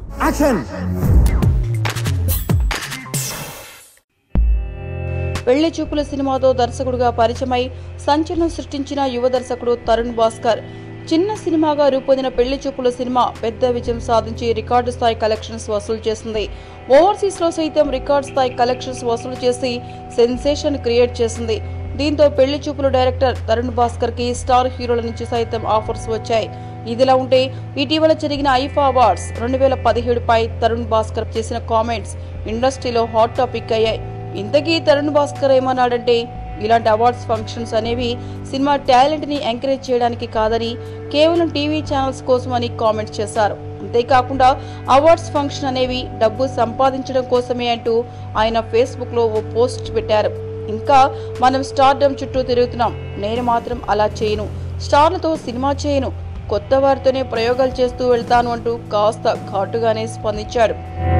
action పెళ్లి చూపుల సినిమాతో దర్శకుడుగా పరిచయమై సంచలనం సృష్టించిన యువ దర్శకుడు తరుణ్ భాస్కర్ చిన్న సినిమాగా రూపొందిన పెళ్లి చూపుల సినిమా పెద్ద విజయం సాధించి రికార్డు స్థాయి కలెక్షన్స్ వసూలు చేసింది ఓవర్సీస్ లో సైతం రికార్డు స్థాయి కలెక్షన్స్ వసూలు చేసి సెన్సేషన్ క్రియేట్ చేసింది దీంతో పెళ్లి చూపుల డైరెక్టర్ తరుణ్ భాస్కర్ కి స్టార్ హీరోల నుంచి సైతం ఆఫర్స్ వచ్చాయి ఇదిలా ఉంటే ఇటీవల జరిగిన ఐఫా అవార్డ్స్ రెండు వేల పదిహేడుపై తరుణ్ భాస్కర్ చేసిన కామెంట్స్ ఇండస్ట్రీలో హాట్ టాపిక్ అయ్యాయి ఇంతకీ తరుణ్ భాస్కర్ ఏమన్నాడంటే ఇలాంటి అవార్డ్స్ ఫంక్షన్స్ అనేవి సినిమా టాలెంట్ ని ఎంకరేజ్ చేయడానికి కాదని కేవలం టీవీ ఛానల్స్ కోసమని కామెంట్ చేశారు అంతేకాకుండా అవార్డ్స్ ఫంక్షన్ అనేవి డబ్బు సంపాదించడం కోసమే అంటూ ఆయన ఫేస్బుక్ లో ఓ పోస్ట్ పెట్టారు ఇంకా మనం స్టార్డమ్ చుట్టూ తిరుగుతున్నాం నేను మాత్రం అలా చేయను స్టార్లతో సినిమా చేయను కొత్త వారితోనే ప్రయోగాలు చేస్తూ వెళ్తాను అంటూ కాస్త ఘాటుగానే స్పందించాడు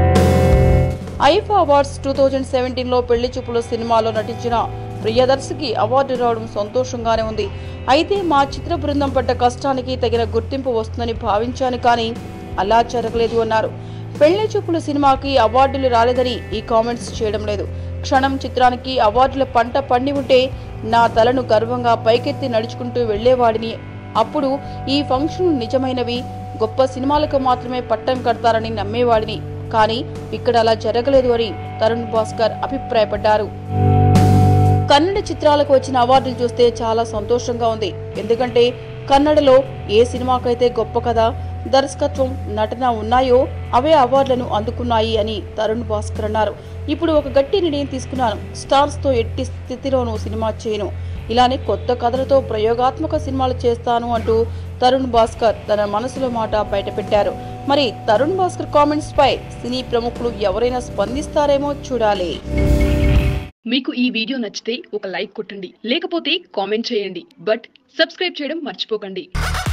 IIFA awards two thousand seventeen లో పెళ్లి చూపుల సినిమాలో నటించిన ప్రియదర్శికి అవార్డు రావడం సంతోషంగానే ఉంది అయితే మా చిత్ర బృందం పడ్డ కష్టానికి తగిన గుర్తింపు వస్తుందని భావించాను కానీ అలా జరగలేదు అన్నారు పెళ్లి చూపుల సినిమాకి అవార్డులు రాలేదని ఈ కామెంట్స్ చేయడం లేదు క్షణం చిత్రానికి అవార్డుల పంట పండి ఉంటే నా తలను గర్వంగా పైకెత్తి నడుచుకుంటూ వెళ్లేవాడిని అప్పుడు ఈ ఫంక్షన్ నిజమైనవి గొప్ప సినిమాలకు మాత్రమే పట్టం కడతారని నమ్మేవాడిని కానీ ఇక్కడ అలా జరగలేదు అని తరుణ్ భాస్కర్ అభిప్రాయపడ్డారు కన్నడ చిత్రాలకు వచ్చిన అవార్డులు చూస్తే చాలా సంతోషంగా ఉంది ఎందుకంటే కన్నడలో ఏ సినిమాకైతే గొప్ప కథ దర్శకత్వం నటన ఉన్నాయో అవే అవార్డులను అందుకున్నాయి అని తరుణ్ భాస్కర్ అన్నారు ఇప్పుడు ఒక గట్టి నిర్ణయం తీసుకున్నాను స్టార్స్ తో ఎట్టి స్థితిలోనూ సినిమా చేయను ఇలానే కొత్త కథలతో ప్రయోగాత్మక సినిమాలు చేస్తాను అంటూ తరుణ్ భాస్కర్ తన మనసులో మాట బయటపెట్టారు మరి తరుణ్ భాస్కర్ కామెంట్స్ పై సినీ ప్రముఖులు ఎవరైనా స్పందిస్తారేమో చూడాలి మీకు ఈ వీడియో నచ్చితే ఒక లైక్ కొట్టండి లేకపోతే కామెంట్ చేయండి బట్ సబ్స్క్రైబ్ చేయడం మర్చిపోకండి